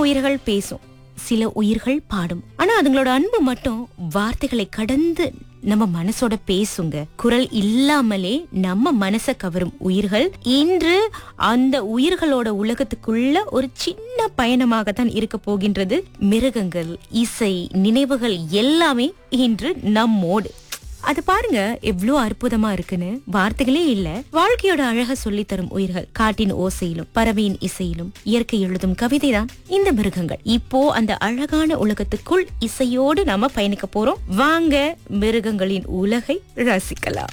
உயிர்கள் பேசும் சில உயிர்கள் பாடும் ஆனா அதுங்களோட அன்பு மட்டும் வார்த்தைகளை கடந்து நம்ம மனசோட பேசுங்க குரல் இல்லாமலே நம்ம மனச கவரும் உயிர்கள் இன்று அந்த உயிர்களோட உலகத்துக்குள்ள ஒரு சின்ன பயணமாக தான் இருக்க போகின்றது மிருகங்கள் இசை நினைவுகள் எல்லாமே இன்று நம்மோடு அது பாருங்க எவ்ளோ அற்புதமா இருக்குன்னு வார்த்தைகளே இல்ல வாழ்க்கையோட அழக சொல்லித் தரும் உயிர்கள் காட்டின் ஓசையிலும் பறவையின் இசையிலும் இயற்கை எழுதும் கவிதைதான் இந்த மிருகங்கள் இப்போ அந்த அழகான உலகத்துக்குள் இசையோடு நாம பயணிக்க போறோம் வாங்க மிருகங்களின் உலகை ரசிக்கலாம்